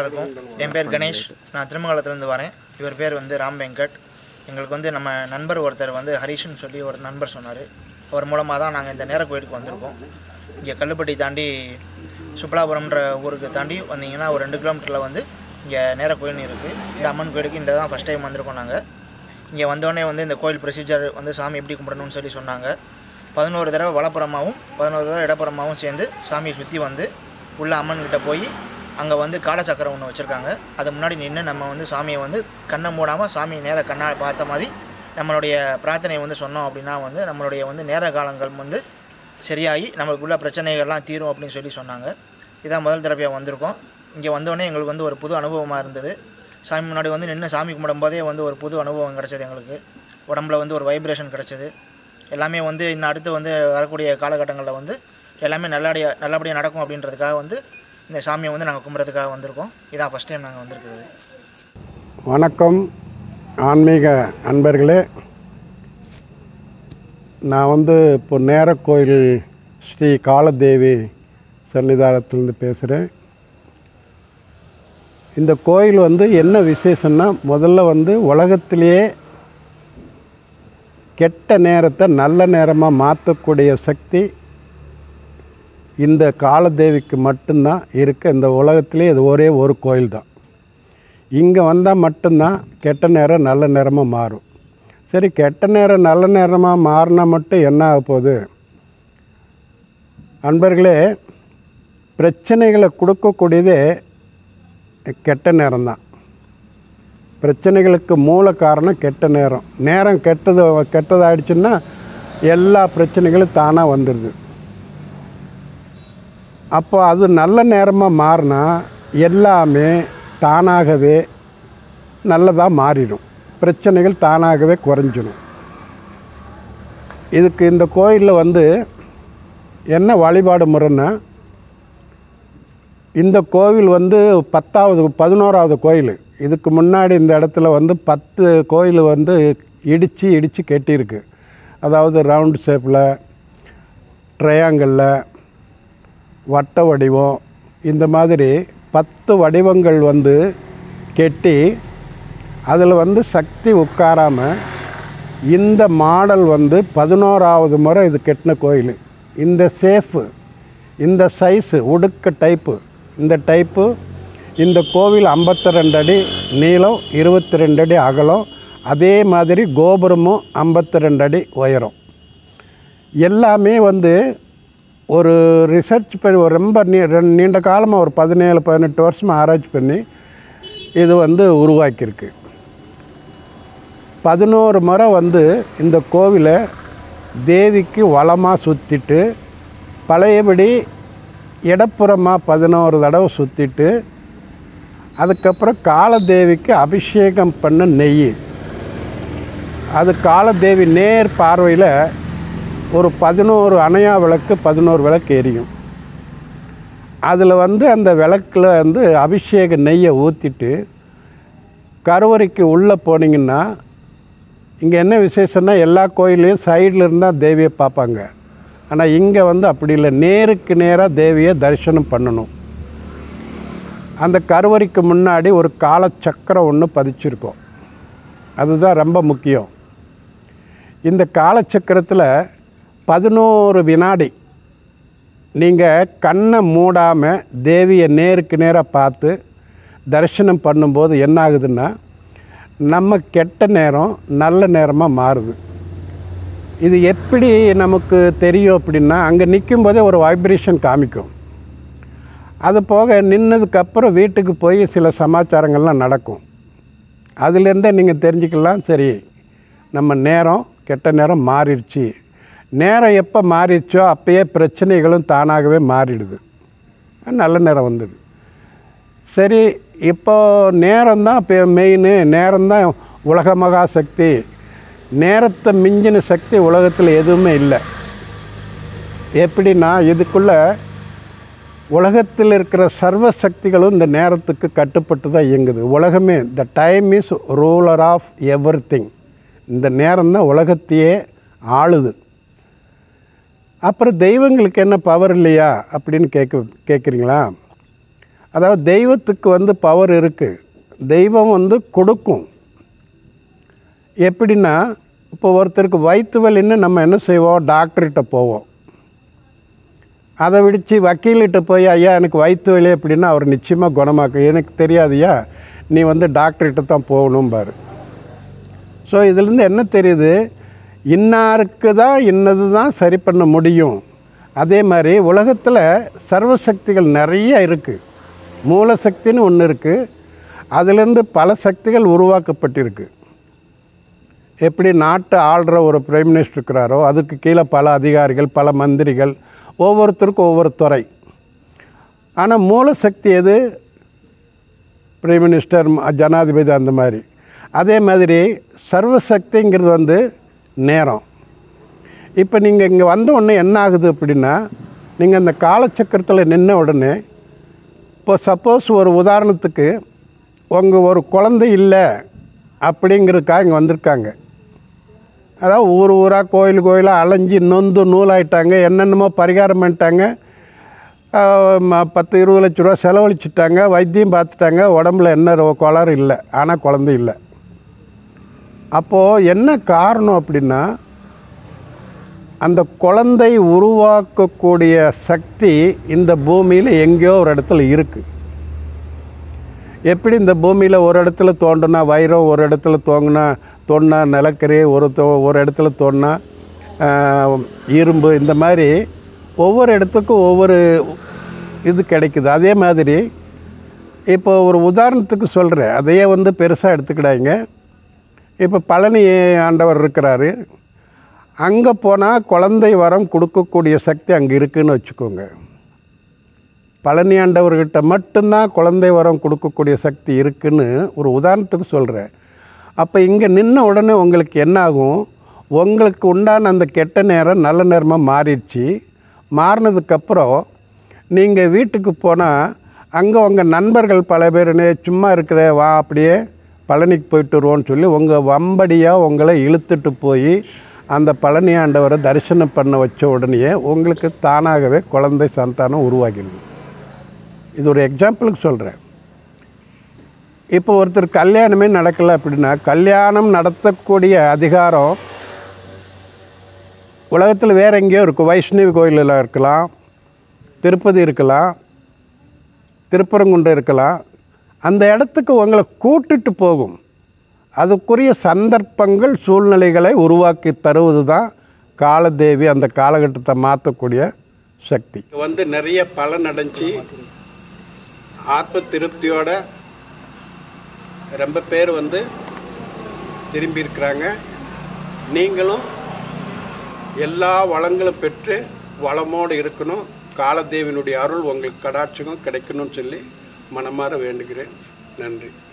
எல்லாருக்கும் என் பேர் கணேஷ் நான் திருமங்கலத்துலேருந்து வரேன் இவர் பேர் வந்து ராம் வெங்கட் எங்களுக்கு வந்து நம்ம நண்பர் ஒருத்தர் வந்து ஹரிஷ்னு சொல்லி ஒரு நண்பர் சொன்னார் அவர் மூலமாக தான் நாங்கள் இந்த நேர கோயிலுக்கு வந்திருக்கோம் இங்கே கல்லுப்பட்டி தாண்டி சுப்பலாபுரம்ன்ற ஊருக்கு தாண்டி வந்தீங்கன்னா ஒரு ரெண்டு கிலோமீட்டரில் வந்து இங்கே நேர கோயில்னு இருக்குது இந்த அம்மன் கோயிலுக்கு இந்த தான் ஃபஸ்ட் டைம் வந்திருக்கோம் நாங்கள் இங்கே வந்தோடனே வந்து இந்த கோயில் ப்ரொசீஜர் வந்து சாமி எப்படி கும்பிடணும்னு சொல்லி சொன்னாங்க பதினோரு தடவை வலப்புறமாகவும் பதினோரு தடவை இடப்புறமாகவும் சேர்ந்து சாமியை சுற்றி வந்து உள்ள அம்மன் கிட்ட போய் அங்கே வந்து காலச்சக்கரம் ஒன்று வச்சுருக்காங்க அது முன்னாடி நின்று நம்ம வந்து சாமியை வந்து கண்ணை மூடாமல் சாமி நேர கண்ணால் பார்த்த மாதிரி நம்மளுடைய பிரார்த்தனை வந்து சொன்னோம் அப்படின்னா வந்து நம்மளுடைய வந்து நேர காலங்கள் வந்து சரியாகி நம்மளுக்குள்ள பிரச்சனைகள்லாம் தீரும் அப்படின்னு சொல்லி சொன்னாங்க இதான் முதல் தடவையாக வந்திருக்கோம் இங்கே வந்தோடனே எங்களுக்கு வந்து ஒரு புது அனுபவமாக இருந்தது சாமி முன்னாடி வந்து நின்று சாமி கும்பிடும் போதே வந்து ஒரு புது அனுபவம் கிடச்சது எங்களுக்கு உடம்புல வந்து ஒரு வைப்ரேஷன் கிடச்சிது எல்லாமே வந்து இன்னும் அடுத்து வந்து வரக்கூடிய காலகட்டங்களில் வந்து எல்லாமே நல்லபடியாக நல்லபடியாக நடக்கும் அப்படின்றதுக்காக வந்து இந்த சாமியை வந்து நாங்கள் கும்பிட்றதுக்காக வந்திருக்கோம் இதான் ஃபஸ்ட் டைம் நாங்கள் வந்திருக்குது வணக்கம் ஆன்மீக அன்பர்களே நான் வந்து இப்போ நேரக்கோயில் ஸ்ரீ காலதேவி சன்னிதானத்திலேருந்து பேசுகிறேன் இந்த கோயில் வந்து என்ன விசேஷம்னா முதல்ல வந்து உலகத்திலேயே கெட்ட நேரத்தை நல்ல நேரமாக மாற்றக்கூடிய சக்தி இந்த காலதேவிக்கு மட்டும்தான் இருக்க இந்த உலகத்திலே இது ஒரே ஒரு கோயில் தான் இங்கே வந்தால் மட்டும்தான் கெட்ட நேரம் நல்ல நேரமாக மாறும் சரி கெட்ட நேரம் நல்ல நேரமாக மாறினா மட்டும் என்ன ஆக போகுது அன்பர்களே பிரச்சனைகளை கொடுக்கக்கூடியதே கெட்ட நேரம்தான் பிரச்சனைகளுக்கு மூல காரணம் கெட்ட நேரம் நேரம் கெட்டது கெட்டதாயிடுச்சுன்னா எல்லா பிரச்சனைகளும் தானாக வந்துடுது அப்போ அது நல்ல நேரமாக மாறினா எல்லாமே தானாகவே நல்லதாக மாறிடும் பிரச்சனைகள் தானாகவே குறைஞ்சிடும் இதுக்கு இந்த கோயிலில் வந்து என்ன வழிபாடு முறைன்னா இந்த கோவில் வந்து பத்தாவது பதினோராவது கோயில் இதுக்கு முன்னாடி இந்த இடத்துல வந்து பத்து கோயில் வந்து இடித்து இடித்து கட்டியிருக்கு அதாவது ரவுண்ட் ஷேப்பில் ட்ரையாங்கிளில் வட்ட வடிவம் இந்த மாதிரி பத்து வடிவங்கள் வந்து கெட்டி அதில் வந்து சக்தி உட்காராமல் இந்த மாடல் வந்து பதினோராவது முறை இது கெட்டின கோயில் இந்த சேஃபு இந்த சைஸு உடுக்க டைப்பு இந்த டைப்பு இந்த கோவில் ஐம்பத்தி ரெண்டு அடி நீளம் இருபத்தி ரெண்டு அடி அகலம் அதே மாதிரி கோபுரமும் ஐம்பத்தி ரெண்டு அடி உயரம் எல்லாமே வந்து ஒரு ரிசர்ச் பண்ணி ஒரு ரொம்ப நீ ரெண்டு நீண்ட காலமாக ஒரு பதினேழு பதினெட்டு வருஷமாக ஆராய்ச்சி பண்ணி இது வந்து உருவாக்கியிருக்கு பதினோரு முறை வந்து இந்த கோவிலை தேவிக்கு வளமாக சுற்றிட்டு பழையபடி இடப்புறமாக பதினோரு தடவை சுற்றிட்டு அதுக்கப்புறம் காலதேவிக்கு அபிஷேகம் பண்ண நெய் அது காலதேவி நேர் பார்வையில் ஒரு பதினோரு அணையா விளக்கு பதினோரு விளக்கு எரியும் அதில் வந்து அந்த விளக்கில் வந்து அபிஷேக நெய்யை ஊற்றிட்டு கருவறைக்கு உள்ளே போனீங்கன்னா இங்கே என்ன விசேஷம்னா எல்லா கோயிலையும் சைடில் இருந்தால் தேவியை பார்ப்பாங்க ஆனால் இங்கே வந்து அப்படி இல்லை நேருக்கு நேராக தேவியை தரிசனம் பண்ணணும் அந்த கருவறைக்கு முன்னாடி ஒரு காலச்சக்கரம் ஒன்று பதிச்சிருக்கோம் அதுதான் ரொம்ப முக்கியம் இந்த காலச்சக்கரத்தில் பதினோரு வினாடி நீங்கள் கண்ணை மூடாமல் தேவியை நேருக்கு நேராக பார்த்து தரிசனம் பண்ணும்போது என்ன ஆகுதுன்னா நம்ம கெட்ட நேரம் நல்ல நேரமாக மாறுது இது எப்படி நமக்கு தெரியும் அப்படின்னா அங்கே நிற்கும்போதே ஒரு வைப்ரேஷன் காமிக்கும் அது போக நின்னதுக்கப்புறம் வீட்டுக்கு போய் சில சமாச்சாரங்கள்லாம் நடக்கும் அதுலேருந்தே நீங்கள் தெரிஞ்சுக்கலாம் சரி நம்ம நேரம் கெட்ட நேரம் மாறிடுச்சு நேரம் எப்போ மாறிடுச்சோ அப்பயே பிரச்சனைகளும் தானாகவே மாறிடுது நல்ல நேரம் வந்தது சரி இப்போ நேரம் தான் இப்போ மெயின் நேரம் தான் உலக மகா சக்தி நேரத்தை மிஞ்சின சக்தி உலகத்தில் எதுவுமே இல்லை எப்படின்னா இதுக்குள்ளே உலகத்தில் இருக்கிற சர்வ சக்திகளும் இந்த நேரத்துக்கு கட்டுப்பட்டு தான் இயங்குது உலகமே the time is ruler of everything இந்த நேரம் தான் உலகத்தையே ஆளுது அப்புறம் தெய்வங்களுக்கு என்ன பவர் இல்லையா அப்படின்னு கேட்க கேட்குறீங்களா அதாவது தெய்வத்துக்கு வந்து பவர் இருக்குது தெய்வம் வந்து கொடுக்கும் எப்படின்னா இப்போ ஒருத்தருக்கு வயிற்று வலின்னு நம்ம என்ன செய்வோம் டாக்டர்கிட்ட போவோம் அதை விடுச்சு வக்கீல்கிட்ட போய் ஐயா எனக்கு வயிற்று வலி அப்படின்னா அவர் நிச்சயமாக குணமாக்கு எனக்கு தெரியாதுயா நீ வந்து டாக்டர்கிட்ட தான் போகணும் பாரு ஸோ இதுலேருந்து என்ன தெரியுது இன்னாருக்கு தான் இன்னது தான் சரி பண்ண முடியும் அதே மாதிரி உலகத்தில் சர்வசக்திகள் நிறைய இருக்குது மூலசக்தின்னு ஒன்று இருக்குது அதுலேருந்து பல சக்திகள் உருவாக்கப்பட்டிருக்கு எப்படி நாட்டை ஆள்ற ஒரு பிரைம் மினிஸ்டர் இருக்கிறாரோ அதுக்கு கீழே பல அதிகாரிகள் பல மந்திரிகள் ஒவ்வொருத்தருக்கும் ஒவ்வொரு துறை ஆனால் மூலசக்தி எது பிரைம் மினிஸ்டர் ம- ஜனாதிபதி அந்த மாதிரி அதே மாதிரி சர்வசக்திங்கிறது வந்து நேரம் இப்போ நீங்கள் இங்கே வந்த உடனே என்ன ஆகுது அப்படின்னா நீங்கள் அந்த காலச்சக்கரத்தில் நின்ன உடனே இப்போ சப்போஸ் ஒரு உதாரணத்துக்கு உங்கள் ஒரு குழந்தை இல்லை அப்படிங்கிறதுக்காக இங்கே வந்திருக்காங்க அதாவது ஊர் ஊராக கோயில் கோயிலாக அலைஞ்சு நொந்து நூலாயிட்டாங்க என்னென்னமோ பரிகாரம் பண்ணிட்டாங்க ஆஹ் ம- பத்து இருபது லட்ச ரூபா செலவழிச்சிட்டாங்க வைத்தியம் பார்த்துட்டாங்க உடம்புல என்ன ரோ- கோளாறு இல்லை ஆனால் குழந்தை இல்லை அப்போது என்ன காரணம் அப்படின்னா அந்த குழந்தை உருவாக்கக்கூடிய சக்தி இந்த பூமியில் எங்கேயோ ஒரு இடத்துல இருக்குது எப்படி இந்த பூமியில் ஒரு இடத்துல தோண்டுனா வைரம் ஒரு இடத்துல தோங்கினா தோண்டினா நிலக்கரி ஒரு தோ ஒரு இடத்துல தோண்டினா ஆஹ், இரும்பு இந்த மாதிரி ஒவ்வொரு இடத்துக்கும் ஒவ்வொரு இது கிடைக்குது அதே மாதிரி இப்போ ஒரு உதாரணத்துக்கு சொல்கிறேன் அதையே வந்து பெருசாக எடுத்துக்கிடாங்க இப்போ பழனி ஆண்டவர் இருக்கிறாரு அங்கே போனால் குழந்தை வரம் கொடுக்கக்கூடிய சக்தி அங்கே இருக்குன்னு வச்சுக்கோங்க பழனி ஆண்டவர்கிட்ட மட்டும்தான் குழந்தை வரம் கொடுக்கக்கூடிய சக்தி இருக்குன்னு ஒரு உதாரணத்துக்கு சொல்கிறேன் அப்போ இங்கே நின்ன உடனே உங்களுக்கு என்ன ஆகும் உங்களுக்கு உண்டான அந்த கெட்ட நேரம் நல்ல நேரமாக மாறிடுச்சு மாறினதுக்கப்புறம் நீங்கள் வீட்டுக்கு போனால் அங்கே உங்கள் நண்பர்கள் பல பேர் "நே, சும்மா இருக்கிற வா அப்படியே பழனிக்கு போயிட்டு வருவோன்னு சொல்லி உங்கள் வம்படியாக உங்களை இழுத்துட்டு போய் அந்த பழனி ஆண்டவரை தரிசனம் பண்ண வச்ச உடனேயே உங்களுக்கு தானாகவே குழந்தை சந்தானம் உருவாகிடுது இது ஒரு எக்ஸாம்பிளுக்கு சொல்கிறேன் இப்போ ஒருத்தர் கல்யாணமே நடக்கலை அப்படின்னா கல்யாணம் நடத்தக்கூடிய அதிகாரம் உலகத்தில் வேற எங்கேயோ இருக்கும் வைஷ்ணவி கோயிலில் இருக்கலாம் திருப்பதி இருக்கலாம் திருப்பரங்குன்றம் இருக்கலாம் அந்த இடத்துக்கு உங்களை கூட்டிட்டு போகும் அதுக்குரிய சந்தர்ப்பங்கள் சூழ்நிலைகளை உருவாக்கி தருவது தான் காலதேவி அந்த காலகட்டத்தை மாற்றக்கூடிய சக்தி வந்து நிறைய பலன் அடைஞ்சு ஆத்ம திருப்தியோட ரொம்ப பேர் வந்து திரும்பி இருக்கிறாங்க நீங்களும் எல்லா வளங்களும் பெற்று வளமோடு இருக்கணும் காலதேவினுடைய அருள் உங்களுக்கு கடாட்சகம் கிடைக்கணும்னு சொல்லி மனமாற வேண்டுகிறேன் நன்றி